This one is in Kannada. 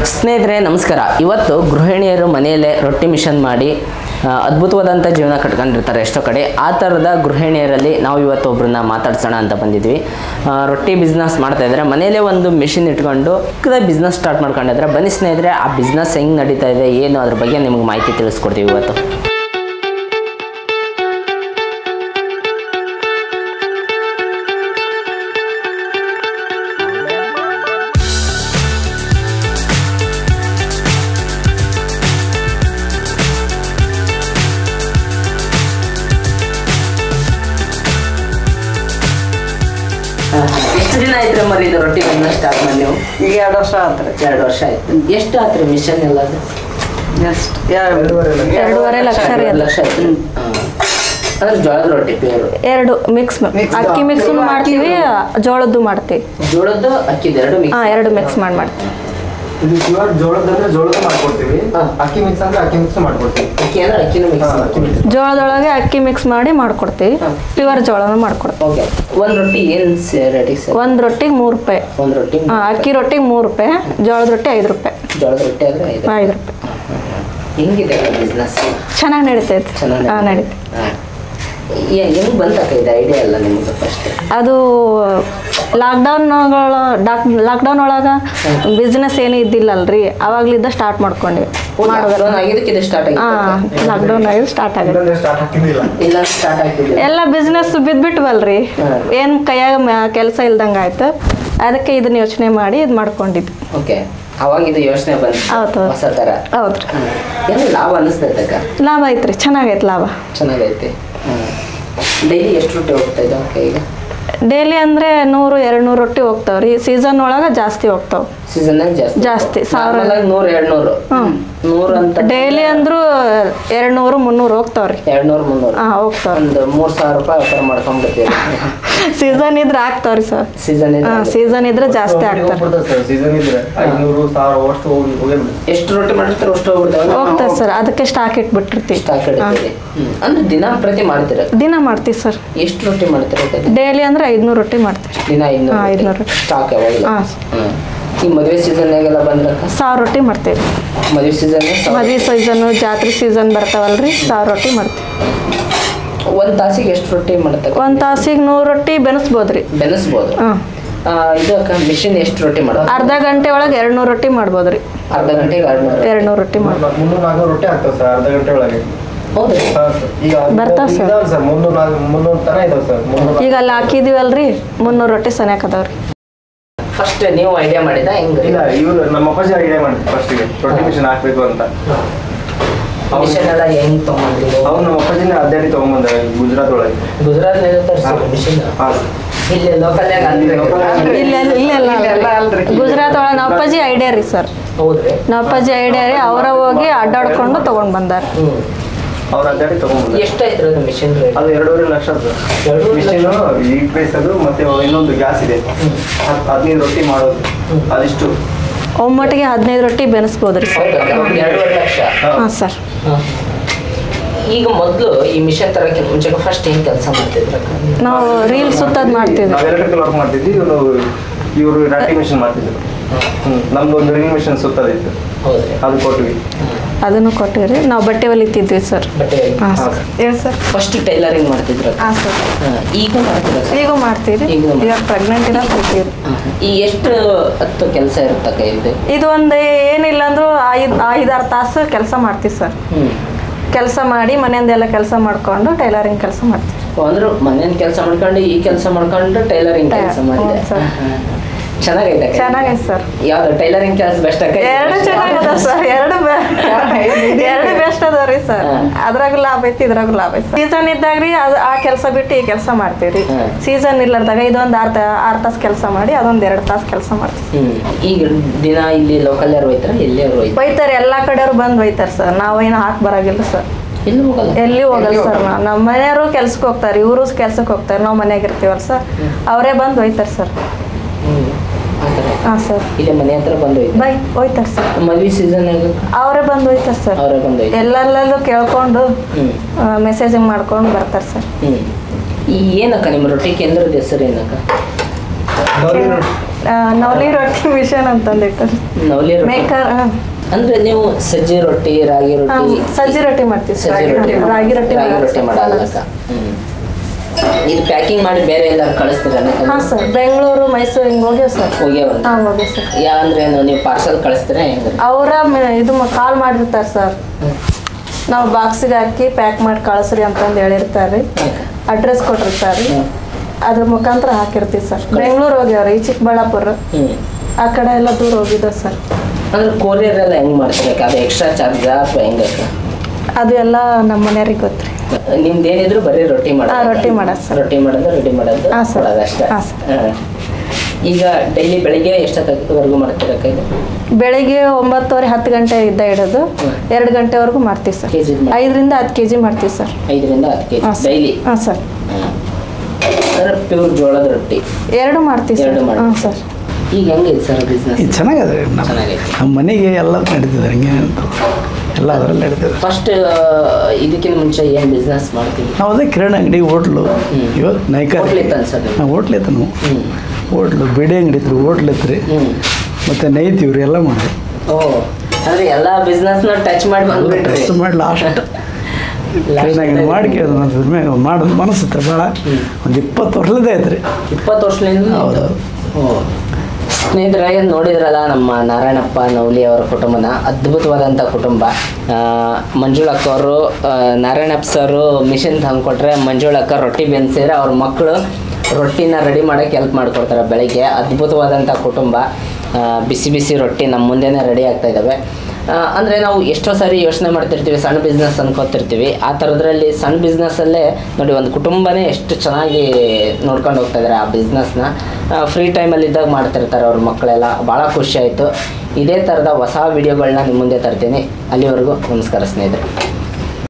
ಸ್ನೇಹಿತರೆ ನಮಸ್ಕಾರ ಇವತ್ತು ಗೃಹಿಣಿಯರು ಮನೆಯಲ್ಲೇ ರೊಟ್ಟಿ ಮಿಷನ್ ಮಾಡಿ ಆ, ಅದ್ಭುತವಾದಂಥ ಜೀವನ ಕಟ್ಕೊಂಡಿರ್ತಾರೆ ಎಷ್ಟೋ ಕಡೆ ಆ ಥರದ ಗೃಹಿಣಿಯರಲ್ಲಿ ನಾವು ಇವತ್ತು ಒಬ್ಬರನ್ನ ಮಾತಾಡ್ಸೋಣ ಅಂತ ಬಂದಿದ್ವಿ ಆ, ರೊಟ್ಟಿ ಬಿಸ್ನೆಸ್ ಮಾಡ್ತಾ ಇದ್ದಾರೆ ಮನೆಯಲ್ಲೇ ಒಂದು ಮಿಷಿನ್ ಇಟ್ಕೊಂಡು ಚಿಕ್ಕದ ಬಿಸ್ನೆಸ್ ಸ್ಟಾರ್ಟ್ ಮಾಡ್ಕೊಂಡಿದ್ರೆ ಬನ್ನಿ ಸ್ನೇಹಿತರೆ ಆ ಬಿಸ್ನೆಸ್ ಹೆಂಗೆ ನಡೀತಾ ಇದೆ ಏನು ಅದ್ರ ಬಗ್ಗೆ ನಿಮಗೆ ಮಾಹಿತಿ ತಿಳಿಸ್ಕೊಡ್ತೀವಿ ಇವತ್ತು ಎಷ್ಟು ದಿನ ಆಯ್ತು ಮರಿ ಇದು ರೊಟ್ಟಿ ಬಿಸ್ನೆಸ್ ಸ್ಟಾರ್ಟ್ ಮಾಡಿ ನೀವು ಈಗ ಎರಡು ವರ್ಷ ಆತ್ರಿ ಎರಡು ವರ್ಷ ಆಯ್ತು ಎಷ್ಟು ಆತ್ರಿ ಮಿಷನ್ ಎಲ್ಲದು ಎಷ್ಟು ಎರಡು ಎರಡೂವರೆ ಲಕ್ಷ ರೀ ಅದು ಲಕ್ಷ ಆಯ್ತು ಅಂದ್ರೆ ಜೋಳದ ರೊಟ್ಟಿ ಪ್ಯೂರ್ ಎರಡು ಮಿಕ್ಸ್ ಅಕ್ಕಿ ಮಿಕ್ಸ್ ಮಾಡ್ತೀವಿ ಜೋಳದ್ದು ಮಾಡ್ತೀವಿ ಜೋಳದ್ದು ಅಕ್ಕಿದ ಎರಡು ಮಿಕ್ಸ್ ಹಾ ಎರಡು ಮಿಕ್ಸ್ ಮಾಡಿ ಮಾಡ್ತೀವಿ ಇದು ಪ್ಯೂರ್ ಜೋಳದ ಅಂದ್ರೆ ಜೋಳದ ಮಾಡ್ಕೊಡ್ತೀವಿ ಹಾ. ಅಕ್ಕಿ ಮಿಕ್ಸ್ ಅಂದ್ರೆ ಅಕ್ಕಿ ಮಿಕ್ಸ್ ಮಾಡ್ಕೊಡ್ತೀವಿ ಅಕ್ಕಿ ಅಂದ್ರೆ ಅಕ್ಕಿನೂ ಮಿಕ್ಸ್ ಹಾ, ಅಕ್ಕಿ ಮಾಡ್ತೀವಿ mix. ಜೋಳದೊಳಗೆ ಅಕ್ಕಿ ಮಿಕ್ಸ್ ಮಾಡಿ ಮಾಡ್ಕೊಡ್ತೀವಿ ಹಾ. ಪ್ಯೂರ್ ಜೋಳನ ಮಾಡ್ಕೊಡ್ತೀವಿ ಓಕೆ ಒಂದು ರೊಟ್ಟಿ ಏನು ರೇಟಿಗೆ ಸರ್ ಒಂದು ರೊಟ್ಟಿಗೆ ಮೂರು ರೂಪಾಯಿ ಒಂದು ರೊಟ್ಟಿ ಹಾ, ಅಕ್ಕಿ ರೊಟ್ಟಿಗೆ ಮೂರು ರೂಪಾಯಿ ಜೋಳದ ರೊಟ್ಟಿ ಐದು ರೂಪಾಯಿ ಜೋಳದ ರೊಟ್ಟಿ ಆದ್ರೆ ಐದು ಐದು ರೂಪಾಯಿ ಹೆಂಗಿದೆ ಬಿಸ್ನೆಸ್ ಚೆನ್ನಾಗಿ ನಡೀತೈತೆ ಚೆನ್ನಾಗಿ ಹಾಂ ನಡೀತೈತೆ ಹೆಂಗ್ ಬಂತಕ್ಕ ಇದು ಐಡಿಯಾ ಅಲ್ಲ ನಿಮ್ಗೆ ಫಸ್ಟ್ ಅದು ಲಾಕ್ಡೌನ್ಗಳ ಲಾಕ್ಡೌನ್ ಒಳಗೆ ಬಿಸ್ನೆಸ್ ಏನೂ ಇದ್ದಿಲ್ಲಲ್ರಿ ಅವಾಗ್ಲಿದ್ದ ಸ್ಟಾರ್ಟ್ ಮಾಡ್ಕೊಂಡ್ವಿ ಮಾಡೋದು ಲಾಕ್ಡೌನ್ ಆಗಿದ್ದಕ್ಕೆ ಇದು ಸ್ಟಾರ್ಟ್ ಹಾಂ ಆಗಿದೆ ಲಾಕ್ಡೌನ್ ಆಗಿ ಸ್ಟಾರ್ಟ್ ಆಗಿದೆ ಇಲ್ಲಾಂದ್ರೆ ಸ್ಟಾರ್ಟ್ ಆಗ್ತಿದ್ದಿಲ್ಲ ಇಲ್ಲ ಸ್ಟಾರ್ಟ್ ಆಗ್ತಿದೆ ಎಲ್ಲ ಬಿಸ್ನೆಸ್ ಬಿದ್ಬಿಟ್ವಲ್ರಿ ಏನು ಕೈಯಾಗ ಕೆಲಸ ಇಲ್ದಂಗೆ ಆಯ್ತು ಅದಕ್ಕೆ ಇದನ್ನ ಯೋಚನೆ ಮಾಡಿ ಇದು ಮಾಡ್ಕೊಂಡಿದ್ವಿ ಓಕೆ ಅವಾಗ ಇದು ಯೋಚನೆ ಬಂತು ಹೌದು. ಹೊಸ ಥರ ಹೌದ್ರಿ ಏನು ಲಾಭ ಅನ್ನಿಸ್ತೈತಕ್ಕ ಲಾಭ ಐತ್ರಿ ಚೆನ್ನಾಗೈತೆ ಲಾಭ ಚೆನ್ನಾಗೈತೆ ಡೈಲಿ ಎಷ್ಟು ರೊಟ್ಟಿ ಹೋಗ್ತಾ ಇದೆ ಓಕೆ ಈಗ ಡೈಲಿ ಅಂದರೆ ನೂರು ಎರಡು ನೂರು ರೊಟ್ಟಿ ಹೋಗ್ತಾವ್ರಿ ಸೀಸನ್ ಒಳಗೆ ಜಾಸ್ತಿ ಹೋಗ್ತಾವ ಸೀಸನ್ ಜಾಸ್ತಿ ಜಾಸ್ತಿ, ಸಾವಿರ. ಸಾವಿರ ನೂರು ಎರಡು ನೂರು ಹ್ಮ್. ನೂರು ಅಂತ ಡೈಲಿ ಅಂದ್ರೂ ಎರಡು ನೂರು ಮುನ್ನೂರು ಹೋಗ್ತಾವ್ರಿ ಎರಡು ನೂರು ಮುನ್ನೂರು ಹಾಂ ಹೋಗ್ತಾವ್ರಿ ಒಂದು ಮೂರು ಸಾವಿರ ರೂಪಾಯಿ ವ್ಯಾಪಾರ ಮಾಡ್ಕೊಂಡ್ಬಿಡ್ತೀವಿ ಸೀಸನ್ ಇದ್ರೆ ಹಾಕ್ತಾವ್ರಿ ಸರ್ ಸೀಸನ್ ಹಾಂ ಸೀಸನ್ ಇದ್ರೆ ಜಾಸ್ತಿ ಆಗ್ತಾರೆ ಸರ್ ಸೀಸನ್ ಇದ್ರೆ ಐನೂರು ಸಾವಿರ ಅಷ್ಟು ಹೋಗಿ ಹೋಗೇ ಬಿಡುತ್ತೆ ಎಷ್ಟು ರೊಟ್ಟಿ ಮಾಡಿರ್ತಾರೆ ಅಷ್ಟು ಹೋಗ್ಬಿಡ್ತಾವೆ ಹೋಗ್ತಾರೆ ಸರ್ ಅದಕ್ಕೆ ಸ್ಟಾಕ್ ಇಟ್ಬಿಟ್ಟಿರ್ತೀವಿ ಸ್ಟಾಕ್ ಇಡ್ತೀರಿ ಹ್ಮ್. ಅಂದ್ರೆ ದಿನ ಪ್ರತಿ ಮಾಡ್ತೀರ ದಿನ ಮಾಡ್ತೀವಿ ಸರ್ ಎಷ್ಟು ರೊಟ್ಟಿ ಮಾಡ್ತೀರ ಡೈಲಿ ಅಂದ್ರೆ ಐದುನೂರು ರೊಟ್ಟಿ ಮಾಡ್ತೀವಿ ದಿನ ಹಾ, ಐದ್ನೂರು ಐನೂರು ರೊಟ್ಟಿ. ಸ್ಟಾಕ್ ಯಾವಾಗಲೂ ಹಾಂ ಹ್ಮ್ ಈ ಮದುವೆ ಸೀಸನ್ನಾಗೆಲ್ಲ ಬಂದ್ರಕ್ಕ ಸಾವಿರ ರೊಟ್ಟಿ ಮಾಡ್ತೀವಿ ಮದುವೆ ಸೀಸನ್ ಮದ್ವೆ ಸೀಸನ್ ಜಾತ್ರೆ ಸೀಸನ್ ಬರ್ತಾವಲ್ರಿ ಸಾವಿರ ರೊಟ್ಟಿ ಮಾಡ್ತೀವಿ ಒಂದ್ ತಾಸಿಗೆ ಎಷ್ಟು ರೊಟ್ಟಿ ಮಾಡ್ತಾರೆ ಒಂದು ತಾಸಿಗೆ ನೂರು ರೊಟ್ಟಿ ಬೆನೆಸ್ಬೋದ್ರಿ ಬೆನೆಸ್ಬೋದು ಹಾಂ ಆ, ಇದು ಅಕ್ಕ ಮಿಷಿನ್ ಎಷ್ಟು ರೊಟ್ಟಿ ಮಾಡೋದು ಅರ್ಧ ಗಂಟೆ ಒಳಗೆ ಎರಡು ನೂರು ರೊಟ್ಟಿ ಮಾಡ್ಬೋದ್ರಿ ಅರ್ಧ ಗಂಟೆಗೆ ಎರಡು ನೂರು ಎರಡು ನೂರು ರೊಟ್ಟಿ ಮಾಡ್ಬೋದು ಮುನ್ನೂರು ನಾಲ್ಕುನೂರು ರೊಟ್ಟಿ ಆಗ್ತಾವೆ ಸರ್ ಅರ್ಧ ಗಂಟೆ ಒಳಗೆ ಹೌದು ಹಾ, ಸರ್. ಈಗ ಬರ್ತಾವ್ ಸರ್. ಇದಾವೆ ಸರ್ ಮುನ್ನೂರು ನಾಲ್ಕು ಮುನ್ನೂರು ತನ ಇದಾವೆ ಸರ್ ಮುನ್ನೂರು ಈಗ ಅಲ್ಲಿ ಹಾಕಿದೀವಲ್ರಿ ಮುನ್ನೂರು ರೊಟ್ಟಿ ಸನ್ಯಾಕ ಅದಾವ್ರಿ ಫಸ್ಟ್ ನೀವು ಐಡಿಯಾ ಮಾಡಿದ ಹೆಂಗ್ ಇಲ್ಲ ಇವ್ರು ನಮ್ಮ ಅಪ್ಪಾಜಿ ಐಡಿಯಾ ಮಾಡಿದ್ರು ಫಸ್ಟಿಗೆ ರೊಟ್ಟಿ ಮಿಷನ್ ಹಾಕ್ಬೇಕು ಅಂತ ಮಿಷನ್ ಎಲ್ಲ ಹೆಂಗ್ ತಗೊಂಡ್ರಿ ಅವ್ರು ನಮ್ಮ ಅಪ್ಪಾಜಿನೇ ಅಡ್ಡಾಡಿ ತಗೊಂಬಂದ ಗುಜರಾತ್ ಒಳಗೆ ಗುಜರಾತ್ ತರಿಸಿ ಮಿಷಿನ್ ಹಾ ಇಲ್ಲಿ ಲೋಕಲ್ಯಾಗ ಇಲ್ಲ ಇಲ್ಲ ಅಲ್ರಿ ಗುಜರಾತ್ ಒಳಗೆ ನಾವು ಅಪ್ಪಾಜಿ ಐಡಿಯಾ ರೀ ಸರ್ ಹೌದ್ರಿ ನಾವು ಅಪ್ಪಾಜಿ ಐಡಿಯಾ ರೀ ಅವರ ಹೋಗಿ ಅಡ್ಡಾಡ್ಕೊಂಡು ತೊಗೊಂಡು ಬಂದಾರ ಹ್ಮ್ ಅವ್ರು ಅಡ್ಡಾಡಿ ತಗೊಂಬಂದ ಎಷ್ಟಾಯ್ತು ಅದು ಮಿಷಿನ್ ರೇಟ್ ಅದು ಎರಡೂವರೆ ಲಕ್ಷ ಸರ್ ಎರಡೂವರೆ ಮಿಷಿನ್ ಈ ಪ್ಲೇಸ್ ಅದು ಮತ್ತೆ ಇನ್ನೊಂದು ಗ್ಯಾಸ್ ಇದೆ ಹತ್- ಹದಿನೈದು ರೊಟ್ಟಿ ಮಾಡೋದು ಅದಿಷ್ಟು ಒಮ್ಮಟ್ಟಿಗೆ ಹದಿನೈದು ರೊಟ್ಟಿ ಬೆನೆಸ್ಬೋದ್ರಿ ಸರ್ ಎರಡೂವರೆ ಲಕ್ಷ ಹಾಂ ಸರ್ ಹಾ. ಈಗ ಮೊದಲು ಈ ಮಿಷನ್ ತರಕ್ಕೆ ಮುಂಚೆ ಫಸ್ಟ್ ಏನ್ ಕೆಲಸ ಮಾಡ್ತಿದ್ರ ನಾವು ರೀಲ್ ಸುತ್ತದ್ ಮಾಡ್ತೀವಿ ನಾವು ಎಲೆಕ್ಟ್ರಿಕಲ್ ವರ್ಕ್ ಮಾಡ್ತಿದ್ವಿ ಇವರು ಇವರು ರಾಟಿ ಮಿಷನ್ ಮಾಡ್ತಿದ್ರು ಹ್ಮ್ ನಮ್ದು ಒಂದು ರಿಂಗ್ ಮಿಷನ್ ಸುತ್ತದಿತ್ತು ಹೌದ್ರಿ ಅದು ಕೊಟ್ವಿ ಅದನ್ನು ಕೊಟ್ಟಿವ್ರಿ ನಾವು ಬಟ್ಟೆ ಹೊಲಿತಿದ್ವಿ ಸರ್ ಬಟ್ಟೆ ಹಾಂ ಸರ್ ಹೇಳಿ ಸರ್ ಫಸ್ಟ್ ಟೈಲರಿಂಗ್ ಮಾಡ್ತಿದ್ರ ಹಾಂ ಸರ್ ಈಗ ಮಾಡ್ತೀರ sir? ಈಗ ಮಾಡ್ತೀವಿ ಈಗೂ ಮಾಡ್ತೀವಿ. ಇವಾಗ ಪ್ರೆಗ್ನೆಂಟ್ ಇರೋ ಕೊಡ್ತೀವಿ ಹಾ. ಈ ಎಷ್ಟು ಹತ್ತು ಕೆಲಸ ಇರುತ್ತಕ್ಕ ಇದು ಇದು ಒಂದು ಏನಿಲ್ಲ ಅಂದ್ರೂ ಐದು ಐದಾರು ತಾಸು ಕೆಲಸ ಮಾಡ್ತೀವಿ ಸರ್ ಹ್ಮ್ ಕೆಲಸ ಮಾಡಿ ಮನೆಯಿಂದೆಲ್ಲ ಕೆಲಸ ಮಾಡ್ಕೊಂಡು ಟೈಲರಿಂಗ್ ಕೆಲಸ ಮಾಡ್ತೀವಿ ಅಂದ್ರೆ ಮನೇನ್ ಕೆಲಸ ಮಾಡ್ಕೊಂಡು ಈ ಕೆಲಸ ಮಾಡ್ಕೊಂಡು ಟೈಲರಿಂಗ್ ಕೆಲಸ ಹ್ಮ್, ಮಾಡಿದೆ sir. ಚೆನ್ನಾಗೈತೆ ಅಕ್ಕ. ಚೆನ್ನಾಗೈತೆ ಸರ್ ಯಾವ್ದು ಟೈಲರಿಂಗ್ ಕೆಲಸ ಬೆಸ್ಟ್ ಅಕ್ಕ ಎರಡು ಚೆನ್ನಾಗಿದಾವ ಸರ್ ಎರಡು ಬೆ- ಎರಡು ಬೆಸ್ಟ್ ಅದಾವ್ರಿ ಸರ್ ಹಾ. ಅದ್ರಾಗ ಲಾಭ ಐತಿ ಇದ್ರಾಗ ಲಾಭ ಐತಿ ಸೀಸನ್ ಇದ್ದಾಗ ರೀ ಅದು ಆ ಕೆಲಸ ಬಿಟ್ಟು ಈ ಕೆಲಸ ಮಾಡ್ತೀವಿ ಹಾ. ಸೀಸನ್ ಇಲ್ಲದಾಗ ಇದೊಂದು ಆರು ಆರು ತಾಸು ಕೆಲಸ ಮಾಡಿ ಅದೊಂದು ಎರಡು ತಾಸು ಕೆಲಸ ಮಾಡ್ತೀವಿ ಹ್ಮ್ ಈಗ ದಿನ ಇಲ್ಲಿ ಲೋಕಲ್ ಯಾರು ಹೋಯ್ತಾರ ಎಲ್ಲಿ ಯಾರು ಹೋಯ್ತಾರ ಒಯ್ತಾರೆ ಎಲ್ಲಾ ಕಡೆಯವ್ರು ಬಂದು ಒಯ್ತಾರೆ ಸರ್ ನಾವೇನು ಹಾಕಿ ಬರಾಗಿಲ್ಲ ಸರ್ ಎಲ್ಲಿ ಹೋಗಲ್ಲ ಎಲ್ಲಿ ಹೋಗಲ್ಲ ಸರ್ ನಾವು ನಮ್ಮ ಮನೆಯವರು ಕೆಲ್ಸಕ್ಕೆ ಹೋಗ್ತಾರೆ ಇವರು ಕೆಲ್ಸಕ್ಕೆ ಹೋಗ್ತಾರೆ ನಾವು ಮನ್ಯಾಗ ಇರ್ತೀವಲ್ಲ ಸರ್ ಅವರೇ ಬಂದು ಒಯ್ತಾರೆ ಸರ್ ಹ್ಮ್ ಆ ಥರ. ಹಾಂ ಸರ್ ಇಲ್ಲೇ ಮನೆ ಹತ್ರ ಬಂದು ಹೋಯ್ತು ಬೈ ಒಯ್ತಾರೆ ಸರ್ ಮದ್ವೆ ಸೀಸನ್ ಅವರೇ ಬಂದು ಒಯ್ತಾರೆ ಸರ್ ಅವರೇ ಬಂದು ಹೋಯ್ತು ಎಲ್ಲೆಲ್ಲೂ ಕೇಳ್ಕೊಂಡು ಹ್ಮ್ ಮೆಸೇಜಿಂಗ್ ಮಾಡ್ಕೊಂಡು ಬರ್ತಾರೆ ಸರ್ ಹ್ಮ್ ಈ ಏನಕ್ಕ ನಿಮ್ಮ ರೊಟ್ಟಿ ಕೇಂದ್ರದ ಹೆಸರು ಏನಕ್ಕ ಗೌರಿ ರೊಟ್ಟಿ ಆ, ನವಲಿ ರೊಟ್ಟಿ ಮಿಷನ್ ಅಂತಂದಿಟ್ಟು ನವಲಿ ರೊಟ್ಟಿ ಮೇಕರ್ ಅಂದ್ರೆ ನೀವು ಸಜ್ಜಿ ರೊಟ್ಟಿ ರಾಗಿ ರೊಟ್ಟಿ ಸಜ್ಜಿ ರೊಟ್ಟಿ ಮಾಡ್ತೀವಿ ಸರ್. ಸಜ್ಜಿ ರೊಟ್ಟಿ ರಾಗಿ ರೊಟ್ಟಿ ರಾಗಿ ರೊಟ್ಟಿ ಮಾಡಲ್ಲ ಮಾಡಲ್ಲ ಹ್ಮ್ ಇದು ಪ್ಯಾಕಿಂಗ್ ಮಾಡಿ ಬೇರೆ ಎಲ್ಲಾರು ಕಳಿಸ್ತೀರ ಹಾಂ ಸರ್ ಬೆಂಗಳೂರು ಮೈಸೂರು ಹಿಂಗೆ ಹೋಗ್ಯಾವ ಸರ್ ಹೋಗ್ಯಾವ ಹಾಂ ಹೋಗ್ಯಾವ ಸರ್ ಯಾ ಅಂದ್ರೆ ಏನು ನೀವು ಪಾರ್ಸಲ್ ಕಳಿಸ್ತೀರಾ ಹೆಂಗ ಅವರ ಇದು ಕಾಲ್ ಮಾಡಿರ್ತಾರೆ ಸರ್ ನಾವು ಬಾಕ್ಸಿಗೆ ಹಾಕಿ ಪ್ಯಾಕ್ ಮಾಡಿ ಕಳಿಸ್ರಿ ಅಂತಂದು ಹೇಳಿರ್ತಾರೆ ರೀ ಅಡ್ರೆಸ್ ಕೊಟ್ಟಿರ್ತಾರೆ ರೀ ಹ್ಮ್. ಅದ್ರ ಮುಖಾಂತರ ಹಾಕಿರ್ತೀವಿ ಸರ್ ಬೆಂಗಳೂರು ಹೋಗ್ಯಾವ್ರಿ ಈ ಚಿಕ್ಕಬಳ್ಳಾಪುರ ಹ್ಮ್ ಆ ಕಡೆ ಎಲ್ಲ ದೂರ ಹೋಗಿದ್ದ ಸರ್ ಅಂದ್ರೆ ಕೊರಿಯರ್ ಎಲ್ಲ ಹೆಂಗ್ ಮಾಡ್ತೀರಾ ಅದು ಎಕ್ಸ್ಟ್ರಾ ಚಾರ್ಜ್ ಅಥವಾ ಹೆಂಗ ಅದು ಎಲ್ಲ ನಮ್ಮ ಮನೆಯವ್ರಿಗೆ ಗೊತ್ತು ರೀ ನಿಮ್ದು ಏನಿದ್ರು ಬರೀ ರೊಟ್ಟಿ ಮಾಡೋದು ಹಾ, ರೊಟ್ಟಿ ಮಾಡೋದು sir. ರೊಟ್ಟಿ ಮಾಡೋದು ರೆಡಿ ಮಾಡೋದು ಹಾ, sir. ಕೊಡೋದು ಅಷ್ಟೇ ಹಾ, sir. ಹಾ. ಈಗ ಡೈಲಿ ಬೆಳಿಗ್ಗೆ ಎಷ್ಟೊತ್ತವರೆಗೂ ಮಾಡ್ತೀರಾ ಕೈದು ಬೆಳಿಗ್ಗೆ ಒಂಬತ್ತುವರೆ ಹತ್ತು ಗಂಟೆ ಇದ್ದ ಇಡೋದು ಹ್ಮ್. ಎರಡು ಗಂಟೆವರೆಗೂ ಮಾಡ್ತೀವಿ ಸರ್ ಕೆಜಿ ಐದರಿಂದ ಹತ್ತು ಕೆ ಜಿ ಮಾಡ್ತೀವಿ ಸರ್ ಐದರಿಂದ ಹತ್ತು ಕೆ ಹಾಂ ಜಿ ಡೈಲಿ ಹಾಂ ಸರ್ ಅಂದ್ರೆ ಪ್ಯೂರ್ ಜೋಳದ ರೊಟ್ಟಿ ಎರಡು ಮಾಡ್ತೀವಿ ಸರ್ ಎರಡು ಮಾಡ್ತೀವಿ. ಹಾಂ ಸರ್ ಈಗ ಹೆಂಗೈತೆ ಸರ್ ಬಿಸ್ನೆಸ್ ಇದು ಚೆನ್ನಾಗದೆ ನಮ್ಮ ಚೆನ್ನಾಗೈತೆ ನಮ್ಮ ಮನೆಗೆ ಎಲ್ಲ ನಡೀತದೆ ಹಂಗೆ ಎಲ್ಲ ಅದರಲ್ಲಿ ನಡೀತದೆ ಫಸ್ಟ್ ಇದಕ್ಕಿಂತ ಮುಂಚೆ ಏನು ಬಿಸ್ನೆಸ್ ಮಾಡ್ತೀವಿ ನಾವು ಅದೇ ಕಿರಾಣಿ ಅಂಗಡಿ ಹೋಟ್ಲು ಹ್ಮ್. ಇವಾಗ ನೈಕ ಹೋಟ್ಲ್ ಇತ್ತು ಅನ್ಸತ್ತೆ ನಿಮ್ದು? ನಾವು ಹೋಟ್ಲ್ ಇತ್ತು ನಾವು ಹ್ಞೂ ಹೋಟ್ಲು ಬಿಡಿ ಅಂಗಡಿ ಇತ್ತು ಹೋಟ್ಲ್ ಇತ್ತು ರೀ ಹ್ಞೂ ಮತ್ತು ನೈತೀವ್ರಿ ಎಲ್ಲ ಮಾಡಿ ಓ ಅಂದ್ರೆ ಎಲ್ಲ ಬಿಸ್ನೆಸ್ನ ಟಚ್ ಮಾಡಿ ಬಂದ್ಬಿಟ್ರಿ ಟೆಸ್ಟ್ ಮಾಡಿ ಲಾಸ್ಟ್ ಕಿರಾಣಿ ಅಂಗಡಿ ಮಾಡಿ ಕೇಳಿದ್ರು ನನ್ನ ಅದ್ರ ಮ್ಯಾಗ ಮಾಡೋದು ಮನಸ್ಸು ಭಾಳ ಒಂದು ಇಪ್ಪತ್ತು ವರ್ಷದ ಐತ್ರಿ ಇಪ್ಪತ್ತು ವರ್ಷದಿಂದ ಹೌದು. ಓ ಸ್ನೇಹಿತರೆ ನೋಡಿದ್ರಲ್ಲ ನಮ್ಮ ನಾರಾಯಣಪ್ಪ ನವಲಿ ಅವರ ಕುಟುಂಬನ ಅದ್ಭುತವಾದಂಥ ಕುಟುಂಬ ಆ, ಮಂಜುಳಕ್ಕ ಅವರು ನಾರಾಯಣಪ್ಪ ಸರು ಮಿಷನ್ ತಂದ್ಕೊಟ್ರೆ ಮಂಜುಳಕ್ಕ ರೊಟ್ಟಿ ಬೆನ್ಸಿದ್ರೆ ಅವ್ರ ಮಕ್ಕಳು ರೊಟ್ಟಿನ ರೆಡಿ ಮಾಡೋಕ್ಕೆ ಹೆಲ್ಪ್ ಮಾಡಿಕೊಡ್ತಾರೆ ಬೆಳಗ್ಗೆ ಅದ್ಭುತವಾದಂಥ ಕುಟುಂಬ ಆ, ಬಿಸಿ ಬಿಸಿ ರೊಟ್ಟಿ ನಮ್ಮ ಮುಂದೆನೇ ರೆಡಿ ಆಗ್ತಾ ಇದ್ದಾವೆ ಆ, ಅಂದ್ರೆ ನಾವು ಎಷ್ಟೋ ಸಾರಿ ಯೋಚನೆ ಮಾಡ್ತಿರ್ತೀವಿ ಸಣ್ಣ ಬಿಸ್ನೆಸ್ ಅನ್ಕೋತಿರ್ತೀವಿ ಆ ಥರದ್ರಲ್ಲಿ ಸಣ್ಣ ಬಿಸ್ನೆಸ್ಸಲ್ಲೇ ನೋಡಿ ಒಂದು ಕುಟುಂಬನೇ ಎಷ್ಟು ಚೆನ್ನಾಗಿ ನೋಡ್ಕೊಂಡು ಹೋಗ್ತಾ ಇದ್ದಾರೆ ಆ ಬಿಸ್ನೆಸ್ನ ಫ್ರೀ ಟೈಮಲ್ಲಿ ಇದ್ದಾಗ ಮಾಡ್ತಿರ್ತಾರೆ ಅವ್ರ ಮಕ್ಕಳೆಲ್ಲ ಭಾಳ ಖುಷಿ ಆಯಿತು ಇದೇ ಥರದ ಹೊಸ ವಿಡಿಯೋಗಳನ್ನ ನಿಮ್ಮ ಮುಂದೆ ತರ್ತೀನಿ ಅಲ್ಲಿವರೆಗೂ ನಮಸ್ಕಾರ ಸ್ನೇಹಿತರೆ